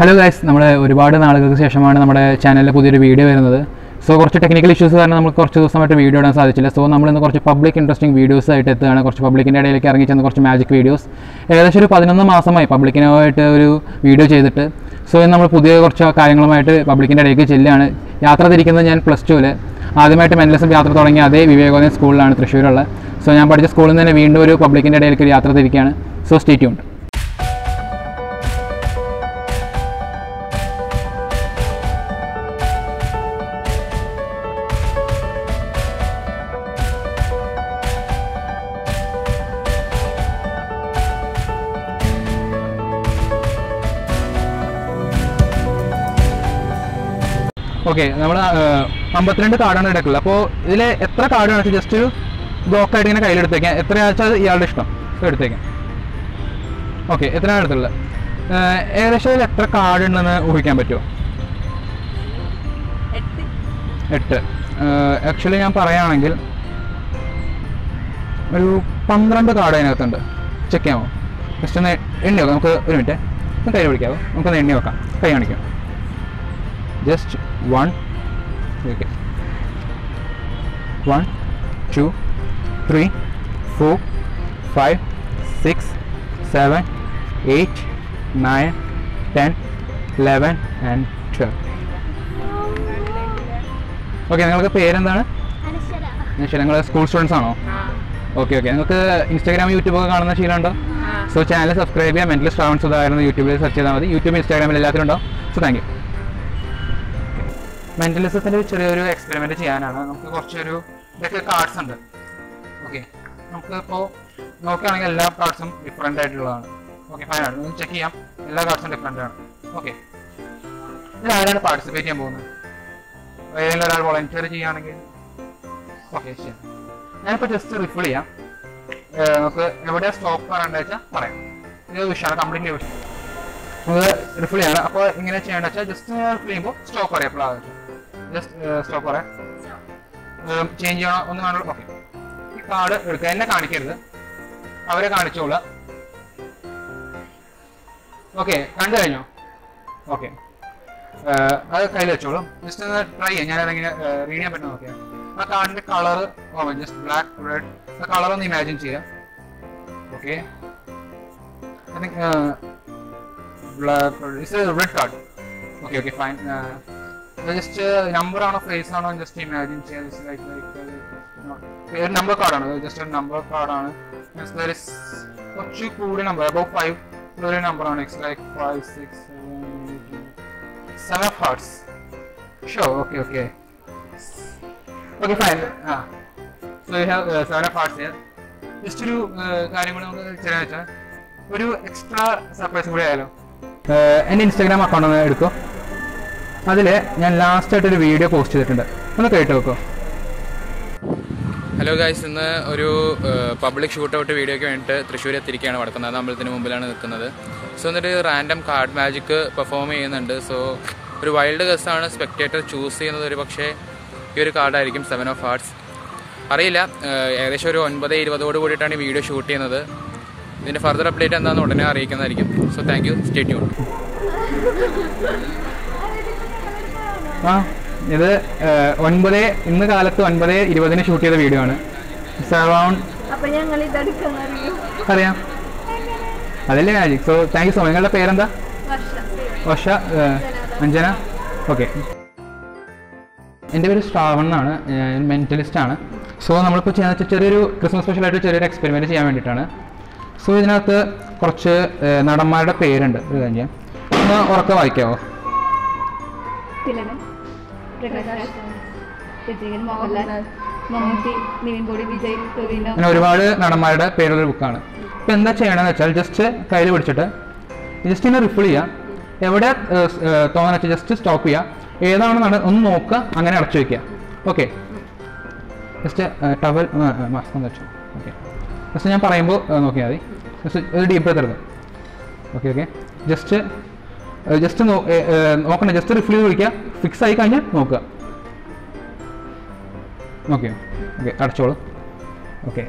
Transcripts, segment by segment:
hello guys നമ്മുടെ ഒരുപാട് നാളുകൾക്ക് ശേഷമാണ് നമ്മുടെ ചാനലിൽ പുതിയൊരു വീഡിയോ വരുന്നത് സോ കുറച്ച് ടെക്നിക്കൽ ഇഷ്യൂസ് കാരണം നമുക്ക് കുറച്ച് ദിവസമായിട്ട് വീഡിയോ ഇടാൻ സാധിച്ചില്ല സോ നമ്മൾ ഇന്ന് കുറച്ച് പബ്ലിക് ഇൻട്രസ്റ്റിംഗ് വീഡിയോസ് ആയിട്ട് എത്തുകയാണ് കുറച്ച് പബ്ലിക്കിൻ്റെ ഇടയിലേക്ക് ഇറങ്ങി ചെന്ന കുറച്ച് മാജിക് വീഡിയോസ് ഏകദേശം ഒരു പതിനൊന്ന് മാസമായി പബ്ലിക്കിനായിട്ട് ഒരു വീഡിയോ ചെയ്തിട്ട് സോ ഇന്ന് നമ്മൾ പുതിയ കുറച്ച് കാര്യങ്ങളുമായിട്ട് പബ്ലിക്കിൻ്റെ ഇടയിലേക്ക് ചെല്ലുകയാണ് യാത്ര തിരിക്കുന്നത് ഞാൻ പ്ലസ് ടുവിൽ ആദ്യമായിട്ട് മെൻലസം യാത്ര തുടങ്ങിയ അതേ വിവേകോദയം സ്കൂളിലാണ് തൃശ്ശൂരുള്ളത് സോ ഞാൻ പഠിച്ച സ്കൂളിൽ നിന്ന് തന്നെ വീണ്ടും ഒരു പബ്ലിക്കിൻ്റെ ഇടയിലേക്ക് ഒരു യാത്ര തിരിക്കുകയാണ് സോ സ്റ്റേ ട്യൂൺഡ് ഓക്കെ നമ്മൾ അമ്പത്തിരണ്ട് കാർഡാണ് എടുക്കുന്നത് അപ്പോൾ ഇതിൽ എത്ര കാർഡ് വേണമെങ്കിൽ ജസ്റ്റ് ഒരു ബ്ലോക്ക് ആയിട്ട് ഇങ്ങനെ കയ്യിലെടുത്തേക്കാം എത്രയാണെന്ന് വെച്ചാൽ ഇയാളുടെ ഇഷ്ടം എടുത്തേക്കാം ഓക്കെ എത്രയാണ് എടുത്തുള്ളത് ഏഹ്, ഏകദേശം ഇതിൽ എത്ര കാർഡ് ഉണ്ടെന്ന് ഊഹിക്കാൻ പറ്റുമോ എട്ട് എട്ട് ആക്ച്വലി ഞാൻ പറയുകയാണെങ്കിൽ ഒരു പന്ത്രണ്ട് കാർഡ് അതിനകത്തുണ്ട് ചെക്ക് ചെയ്യാമോ ജസ്റ്റ് ഒന്ന് എണ്ണി നോക്കാം നമുക്ക് ഒരു മിനിറ്റ് ഒന്ന് കൈ പിടിക്കാമോ നമുക്കൊന്ന് എണ്ണി നോക്കാം കൈ കാണിക്കാം just one okay one two three four five six seven eight nine ten eleven and twelve okay നിങ്ങൾക്ക് പേരെന്താണ് ശരി നിങ്ങൾ സ്കൂൾ സ്റ്റുഡൻസ് ആണോ ഓക്കെ ഓക്കെ നിങ്ങൾക്ക് ഇൻസ്റ്റാഗ്രാം യൂട്യൂബ് ഒക്കെ കാണുന്ന ശീലമുണ്ടോ സോ ചാനൽ സബ്സ്ക്രൈബ് ചെയ്യാം മെന്റൽ സ്ട്രാവൺ സുധാകരൻ യൂട്യൂബിൽ സെർച്ച് ചെയ്താൽ മതി യൂട്യൂബ് ഇൻസ്റ്റാഗ്രാമിൽ എല്ലാത്തിലും ഉണ്ടാവും സോ താങ്ക് യു മെന്റലിസത്തിൻ്റെ ഒരു ചെറിയൊരു എക്സ്പെരിമെൻറ്റ് ചെയ്യാനാണ് നമുക്ക് കുറച്ചൊരു ഇതൊക്കെ കാർഡ്സ് ഉണ്ട് ഓക്കെ നമുക്ക് ഇപ്പോൾ നോക്കുകയാണെങ്കിൽ എല്ലാ കാർഡ്സും ഡിഫറെൻ്റ് ആയിട്ടുള്ളതാണ് ഓക്കെ ഫൈൻ ആണ് നമുക്ക് ചെക്ക് ചെയ്യാം എല്ലാ കാർഡ്സും ഡിഫറെൻ്റ് ആണ് ഓക്കെ ഇതിൽ ആരാണ് പാർട്ടിസിപ്പേറ്റ് ചെയ്യാൻ പോകുന്നത് ഏതെങ്കിലും ഒരാൾ വോളണ്ടിയർ ചെയ്യുകയാണെങ്കിൽ ഓക്കെ ശരി ഞാനിപ്പോൾ ജസ്റ്റ് റിഫിൾ ചെയ്യാം ഏഹ് നമുക്ക് എവിടെയാണ് സ്റ്റോപ്പ് പറയേണ്ടത് വെച്ചാൽ പറയാം ഇത് വിഷയമാണ് കംപ്ലീറ്റ്ലി വിഷയം നമുക്ക് റിഫിൾ ചെയ്യണം അപ്പോൾ ഇങ്ങനെ ചെയ്യേണ്ടത് വെച്ചാൽ ജസ്റ്റ് റിഫിൾ ചെയ്യുമ്പോൾ സ്റ്റോപ്പ് പറയാം എപ്പോഴാണ് ജസ്റ്റ് സ്റ്റോപ്പ് പറയാം ചേഞ്ച് ചെയ്യണോ ഒന്ന് വേണമല്ലോ ഓക്കെ ഈ കാർഡ് എടുക്കുക എന്നെ കാണിക്കരുത് അവരെ കാണിച്ചോളൂ ഓക്കെ കണ്ടു കഴിഞ്ഞോ ഓക്കെ അത് കയ്യിൽ വെച്ചോളൂ ജസ്റ്റ് ഒന്ന് ട്രൈ ചെയ്യാം ഞാൻ അതെങ്ങനെ റീഡ് ചെയ്യാൻ പറ്റുന്ന നോക്കിയാൽ ആ കാർഡിന്റെ കളർ ജസ്റ്റ് ബ്ലാക്ക് റെഡ് ആ കളർ ഒന്ന് ഇമാജിൻ ചെയ്യാം okay I think black it's red card okay okay fine just number ആണോ ഫേസ് ആണോ ജസ്റ്റ് ഇമാജിൻ ചെയ്യാം ലൈക്ക് ലൈക്ക് ഒരു നമ്പർ കാർഡാണ് ജസ്റ്റ് ഒരു നമ്പർ കാർഡാണ് കുറച്ച് കൂടിയ നമ്പർ അബൌട്ട് ഫൈവ് ഒരു നമ്പറാണ് it's like five six seven of hearts show okay okay okay fine ആ so you have seven of hearts just ഒരു കാര്യം കൂടി നമുക്ക് ചെയ്യാൻ വെച്ചാൽ ഒരു എക്സ്ട്രാ സർപ്രൈസ് കൂടി ആയാലോ എൻ്റെ ഇൻസ്റ്റാഗ്രാം അക്കൗണ്ട് ഒന്ന് എടുക്കോ അതിൽ ഞാൻ ലാസ്റ്റ് ആയിട്ട് ഒരു വീഡിയോ പോസ്റ്റ് ചെയ്തിട്ടുണ്ട് ഒന്ന് കേട്ട് വെക്കോ ഹലോ ഗായ്സ് ഇന്ന് ഒരു പബ്ലിക് ഷൂട്ട് ഔട്ട് വീഡിയോയ്ക്ക് വേണ്ടിയിട്ട് തൃശ്ശൂർ എത്തിയിരിക്കുകയാണ് വടക്കുന്നത് അമ്പലത്തിന് മുമ്പിലാണ് നിൽക്കുന്നത് സോ എന്നിട്ട് റാൻഡം കാർഡ് മാജിക് പെർഫോം ചെയ്യുന്നുണ്ട് സോ ഒരു വൈൽഡ് ഗസ്സാണ് സ്പെക്ടേറ്റർ ചൂസ് ചെയ്യുന്നത് ഒരു പക്ഷേ ഈ ഒരു കാർഡായിരിക്കും സെവൻ ഓഫ് ഹാർട്സ് അറിയില്ല ഏഹ് ഏകദേശം ഒരു ഒൻപത് ഇരുപതോട് കൂടിയിട്ടാണ് ഈ വീഡിയോ ഷൂട്ട് ചെയ്യുന്നത് ഇതിൻ്റെ ഫർദർ അപ്ഡേറ്റ് എന്താണെന്ന് ഉടനെ അറിയിക്കുന്നതായിരിക്കും so thank you stay tune ആ ഇത് ഏഹ്, ഒൻപത് ഇന്ന് കാലത്ത് ഒൻപത് ഇരുപതിന് ഷൂട്ട് ചെയ്ത വീഡിയോ ആണ് അറൗണ്ട് അപ്പൊ ഞങ്ങൾ ഇതെടുക്കുന്ന അറിയൂ അറിയാം അതല്ലേ magic so thank you so much നിങ്ങളുടെ പേരെന്താ വർഷം വർഷ ഏഹ്, അഞ്ജന ഓക്കെ എൻ്റെ പേര് ശ്രാവൺ എന്നാണ് ഞാൻ മെൻറ്റലിസ്റ്റ് ആണ് സോ നമ്മളിപ്പോൾ ചെയ്യാൻ വെച്ചാൽ ചെറിയൊരു ക്രിസ്മസ് സ്പെഷ്യലായിട്ട് ചെറിയൊരു എക്സ്പെരിമെൻറ്റ് ചെയ്യാൻ വേണ്ടിയിട്ടാണ് സോ ഇതിനകത്ത് കുറച്ച് ഏഹ്, നടന്മാരുടെ പേരുണ്ട് ഒരു കാര്യം ചെയ്യാം ഒന്ന് ഉറക്കെ വായിക്കാവോ തിലകൻ പ്രകാശ് വിജയൻ മോഹൻലാൽ മമ്മൂട്ടി നിവിൻ പോളി വിജയ് ടൊവിനോ അങ്ങനെ ഒരുപാട് നടന്മാരുടെ പേരുള്ള ബുക്കാണ് ഇപ്പം എന്താ ചെയ്യണമെന്ന് വെച്ചാൽ ജസ്റ്റ് കയ്യിൽ പിടിച്ചിട്ട് ജസ്റ്റ് ഇങ്ങനെ റിഫിൾ ചെയ്യുക എവിടെ തോന്നുന്ന വെച്ചാൽ ജസ്റ്റ് സ്റ്റോപ്പ് ചെയ്യുക ഏതാണ് നട ഒന്ന് നോക്കുക അങ്ങനെ അടച്ചു വയ്ക്കുക ഓക്കെ ജസ്റ്റ് ടവൽ മാസ്ക് ഒന്ന് വെച്ചു ഓക്കെ ജസ്റ്റ് ഞാൻ പറയുമ്പോൾ നോക്കിയാൽ മതി ജസ്റ്റ് ഒരു ഡീപ്പ് ബ്രത്ത് എടുക്കും ഓക്കെ ഓക്കെ ജസ്റ്റ് ജസ്റ്റ് നോക്കണ്ട ജസ്റ്റ് റിഫിൽ ചെയ്ത് വിളിക്കുക ഫിക്സ് ആയി കഴിഞ്ഞാൽ നോക്കുക ഓക്കെ ഓക്കെ അടച്ചോളൂ ഓക്കെ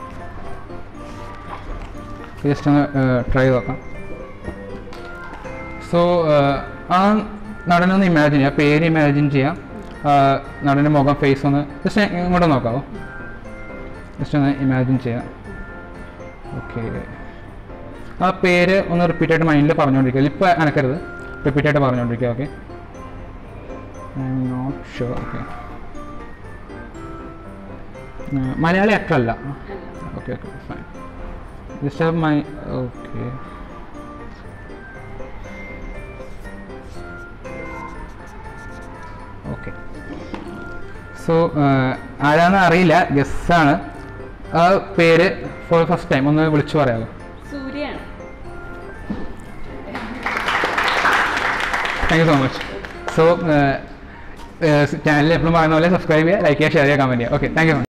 ജസ്റ്റ് ഒന്ന് ട്രൈ ചെയ്ത് നോക്കാം സോ ആ നടനൊന്ന് ഇമാജിൻ ചെയ്യുക പേര് ഇമാജിൻ ചെയ്യാം ആ, നടൻ്റെ മുഖം ഫേസ് ഒന്ന് ജസ്റ്റ് ഇങ്ങോട്ട് നോക്കാവോ ജസ്റ്റ് ഒന്ന് ഇമാജിൻ ചെയ്യാം ഓക്കെ ആ പേര് ഒന്ന് റിപ്പീറ്റ് ആയിട്ട് മൈൻഡിൽ പറഞ്ഞുകൊണ്ടിരിക്കുക ഇപ്പോൾ അനക്കരുത് റിപ്പീറ്റ് ആയിട്ട് പറഞ്ഞുകൊണ്ടിരിക്കുക okay I'm not sure okay Malayali actor അല്ല okay okay fine just have my okay okay so ആരാന്ന് അറിയില്ല ഗസ്സാണ് ആ പേര് ഫോർ ഫസ്റ്റ് ടൈം ഒന്ന് വിളിച്ചു പറയാമോ സൂര്യയാണ് thank you so much so ചാനലിൽ എപ്പോഴും പറയുന്ന പോലെ സബ്സ്ക്രൈബ് ചെയ്യുക ലൈക്ക് ചെയ്യുക ഷെയർ ചെയ്യുക കമൻറ്റ് ചെയ്യുക ഓക്കെ താങ്ക് യു